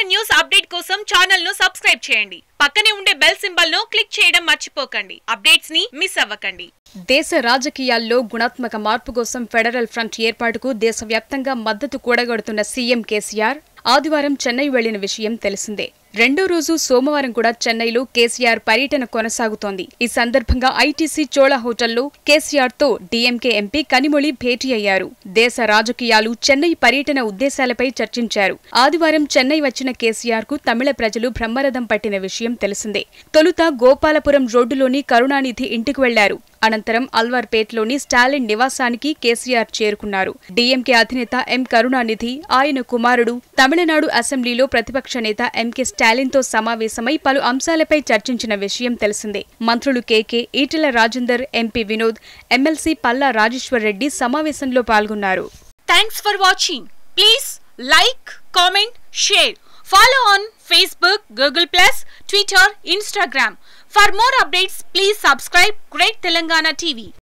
news update కోసం channel ను subscribe చేయండి పక్కనే ఉండే బెల్ సింబల్ ను క్లిక్ చేయడం మర్చిపోకండి అప్డేట్స్ ని మిస్ అవ్వకండి దేశ రాజకీయాల్లో గుణాత్మక మార్పు కోసం ఫెడరల్ ఫ్రంట్ ఏర్పాటుకు దేశవ్యాప్తంగా మద్దతు కూడగడుతున్న సీఎం కేసీఆర్ ఆదివారం చెన్నై వెళ్లిన విషయం తెలిసిందే రెండో రోజు సోమవారం కూడా చెన్నైలో కేసీఆర్ పర్యటన కొనసాగుతోంది ఈ సందర్భంగా ఐటీసీ చోళ హోటల్లో కేసీఆర్ తో డీఎంకే ఎంపీ కనిమొళి భేటీ అయ్యారు దేశ రాజకీయాలు చెన్నై పర్యటన ఉద్దేశాలపై చర్చించారు ఆదివారం చెన్నై వచ్చిన కేసీఆర్ కు తమిళ ప్రజలు బ్రహ్మరథం పట్టిన విషయం తెలిసిందే తొలుత గోపాలపురం రోడ్డులోని కరుణానిధి ఇంటికి వెళ్లారు అనంతరం అల్వార్పేట్లోని స్టాలిన్ నివాసానికి కేసీఆర్ చేరుకున్నారు డీఎంకే అధినేత ఎం కరుణానిధి ఆయన కుమారుడు తమిళనాడు అసెంబ్లీలో ప్రతిపక్ష నేత ఎంకే స్టాలిన్తో సమావేశమై పలు అంశాలపై చర్చించిన విషయం తెలిసిందే మంత్రులు KK Etela Rajender MP Vinod MLC Palla Rajeshwar Reddy సమావేశంలో పాల్గొన్నారు thanks for watching please like comment share follow on Facebook Google plus Twitter Instagram for more updates please subscribe great Telangana TV